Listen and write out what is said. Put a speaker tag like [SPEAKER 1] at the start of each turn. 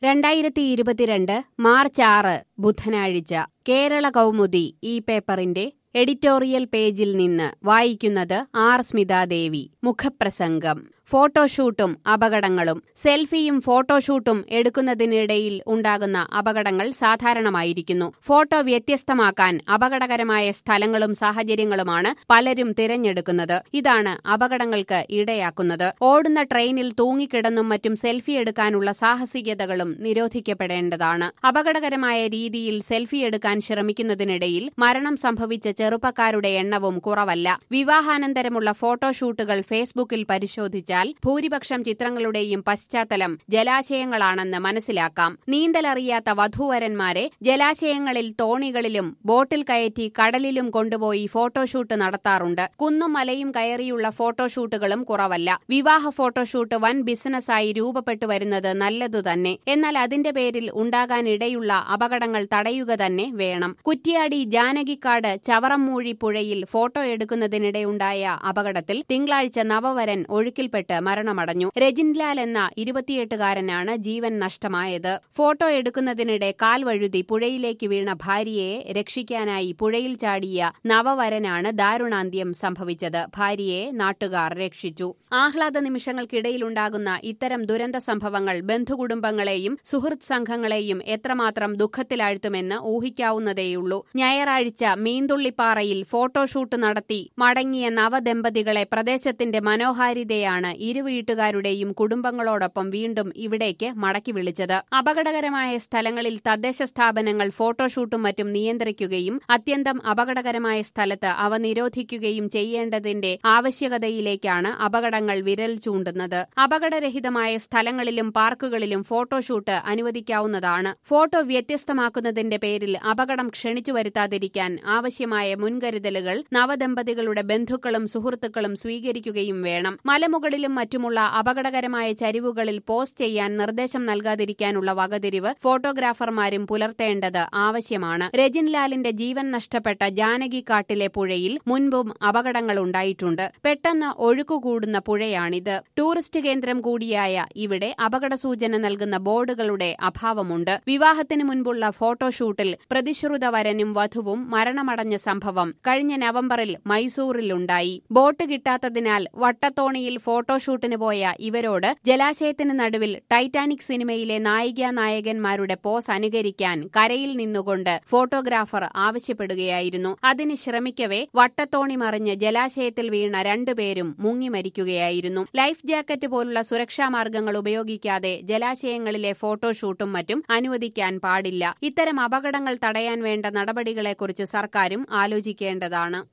[SPEAKER 1] രണ്ടായിരത്തി ഇരുപത്തിരണ്ട് മാർച്ച് ആറ് ബുധനാഴ്ച കേരള കൗമുദി ഈ പേപ്പറിന്റെ എഡിറ്റോറിയൽ പേജിൽ നിന്ന് വായിക്കുന്നത് ആർ സ്മിതാദേവി മുഖപ്രസംഗം ഫോട്ടോഷൂട്ടും അപകടങ്ങളും സെൽഫിയും ഫോട്ടോഷൂട്ടും എടുക്കുന്നതിനിടയിൽ ഉണ്ടാകുന്ന അപകടങ്ങൾ സാധാരണമായിരിക്കുന്നു ഫോട്ടോ വ്യത്യസ്തമാക്കാൻ അപകടകരമായ സ്ഥലങ്ങളും സാഹചര്യങ്ങളുമാണ് പലരും തിരഞ്ഞെടുക്കുന്നത് ഇതാണ് അപകടങ്ങൾക്ക് ഇടയാക്കുന്നത് ഓടുന്ന ട്രെയിനിൽ തൂങ്ങിക്കിടന്നും മറ്റും സെൽഫി എടുക്കാനുള്ള സാഹസികതകളും നിരോധിക്കപ്പെടേണ്ടതാണ് അപകടകരമായ രീതിയിൽ സെൽഫി എടുക്കാൻ ശ്രമിക്കുന്നതിനിടയിൽ മരണം സംഭവിച്ച ചെറുപ്പക്കാരുടെ എണ്ണവും കുറവല്ല വിവാഹാനന്തരമുള്ള ഫോട്ടോഷൂട്ടുകൾ ഫേസ്ബുക്കിൽ പരിശോധിച്ചാൽ ഭൂരിപക്ഷം ചിത്രങ്ങളുടെയും പശ്ചാത്തലം ജലാശയങ്ങളാണെന്ന് മനസ്സിലാക്കാം നീന്തലറിയാത്ത വധൂവരന്മാരെ ജലാശയങ്ങളിൽ തോണികളിലും ബോട്ടിൽ കയറ്റി കടലിലും കൊണ്ടുപോയി ഫോട്ടോഷൂട്ട് നടത്താറുണ്ട് കുന്നും മലയും കയറിയുള്ള ഫോട്ടോഷൂട്ടുകളും കുറവല്ല വിവാഹ ഫോട്ടോഷൂട്ട് വൻ ബിസിനസ്സായി രൂപപ്പെട്ടു വരുന്നത് നല്ലതു തന്നെ എന്നാൽ അതിന്റെ പേരിൽ ഉണ്ടാകാനിടയുള്ള അപകടങ്ങൾ തടയുക തന്നെ വേണം കുറ്റ്യാടി ജാനകിക്കാട് ചവറമ്മൂഴി പുഴയിൽ ഫോട്ടോ എടുക്കുന്നതിനിടെയുണ്ടായ അപകടത്തിൽ തിങ്കളാഴ്ച നവവരൻ ഒഴുക്കിൽപ്പെട്ട് മരണമടഞ്ഞു രജിൻലാൽ എന്ന ഇരുപത്തിയെട്ടുകാരനാണ് ജീവൻ നഷ്ടമായത് ഫോട്ടോ എടുക്കുന്നതിനിടെ കാൽ വഴുതി പുഴയിലേക്ക് വീണ ഭാര്യയെ രക്ഷിക്കാനായി പുഴയിൽ ചാടിയ നവവരനാണ് ദാരുണാന്ത്യം സംഭവിച്ചത് ഭാര്യയെ നാട്ടുകാർ രക്ഷിച്ചു ആഹ്ലാദ നിമിഷങ്ങൾക്കിടയിലുണ്ടാകുന്ന ഇത്തരം ദുരന്ത സംഭവങ്ങൾ ബന്ധുകുടുംബങ്ങളെയും സുഹൃത് സംഘങ്ങളെയും എത്രമാത്രം ദുഃഖത്തിലാഴ്ത്തുമെന്ന് ഊഹിക്കാവുന്നതേയുള്ളൂ ഞായറാഴ്ച മീന്തുള്ളിപ്പാറയിൽ ഫോട്ടോഷൂട്ട് നടത്തി മടങ്ങിയ നവദമ്പതികളെ പ്രദേശത്തിന്റെ മനോഹാരിതയാണ് ഇരു വീട്ടുകാരുടെയും കുടുംബങ്ങളോടൊപ്പം വീണ്ടും ഇവിടേക്ക് മടക്കി വിളിച്ചത് അപകടകരമായ സ്ഥലങ്ങളിൽ തദ്ദേശ സ്ഥാപനങ്ങൾ ഫോട്ടോഷൂട്ടും മറ്റും നിയന്ത്രിക്കുകയും അത്യന്തം അപകടകരമായ സ്ഥലത്ത് അവ നിരോധിക്കുകയും ചെയ്യേണ്ടതിന്റെ ആവശ്യകതയിലേക്കാണ് അപകടങ്ങൾ വിരൽ ചൂണ്ടുന്നത് അപകടരഹിതമായ സ്ഥലങ്ങളിലും പാർക്കുകളിലും ഫോട്ടോഷൂട്ട് അനുവദിക്കാവുന്നതാണ് ഫോട്ടോ വ്യത്യസ്തമാക്കുന്നതിന്റെ പേരിൽ അപകടം ക്ഷണിച്ചു വരുത്താതിരിക്കാൻ ആവശ്യമായ മുൻകരുതലുകൾ നവദമ്പതികളുടെ ബന്ധുക്കളും സുഹൃത്തുക്കളും സ്വീകരിക്കുകയും വേണം മലമുകളിലും മറ്റുമുള്ള അപകടകരമായ ചരിവുകളിൽ പോസ്റ്റ് ചെയ്യാൻ നിർദ്ദേശം നൽകാതിരിക്കാനുള്ള വകതിരിവ് ഫോട്ടോഗ്രാഫർമാരും പുലർത്തേണ്ടത് ആവശ്യമാണ് രജിൻലാലിന്റെ ജീവൻ നഷ്ടപ്പെട്ട ജാനകിക്കാട്ടിലെ പുഴയിൽ മുൻപും അപകടങ്ങൾ ഉണ്ടായിട്ടുണ്ട് പെട്ടെന്ന് ഒഴുക്കുകൂടുന്ന പുഴയാണിത് ടൂറിസ്റ്റ് കേന്ദ്രം കൂടിയായ ഇവിടെ അപകട സൂചന നൽകുന്ന ബോർഡുകളുടെ അഭാവമുണ്ട് വിവാഹത്തിന് മുൻപുള്ള ഫോട്ടോഷൂട്ടിൽ പ്രതിശ്രുത വരനും വധുവും മരണമടഞ്ഞ സംഭവം കഴിഞ്ഞ നവംബറിൽ മൈസൂറിലുണ്ടായി ബോട്ട് കിട്ടാത്തതിനാൽ വട്ടത്തോണിയിൽ ഫോട്ടോഷൂട്ടിന് പോയ ഇവരോട് ജലാശയത്തിന് നടുവിൽ ടൈറ്റാനിക് സിനിമയിലെ നായികാ നായകന്മാരുടെ പോസ് അനുകരിക്കാൻ കരയിൽ നിന്നുകൊണ്ട് ഫോട്ടോഗ്രാഫർ ആവശ്യപ്പെടുകയായിരുന്നു അതിന് ശ്രമിക്കവേ വട്ടത്തോണി മറിഞ്ഞ് ജലാശയത്തിൽ വീണ രണ്ടുപേരും മുങ്ങി മരിക്കുകയായിരുന്നു ലൈഫ് ജാക്കറ്റ് പോലുള്ള സുരക്ഷാ മാർഗങ്ങൾ ഉപയോഗിക്കാതെ ജലാശയങ്ങളിലെ ഫോട്ടോഷൂട്ടും മറ്റും അനുവദിക്കാൻ പാടില്ല ഇത്തരം അപകടങ്ങൾ തടയാൻ വേണ്ട നടപടികളെക്കുറിച്ച് സർക്കാരും ആലോചിക്കേണ്ടതാണ്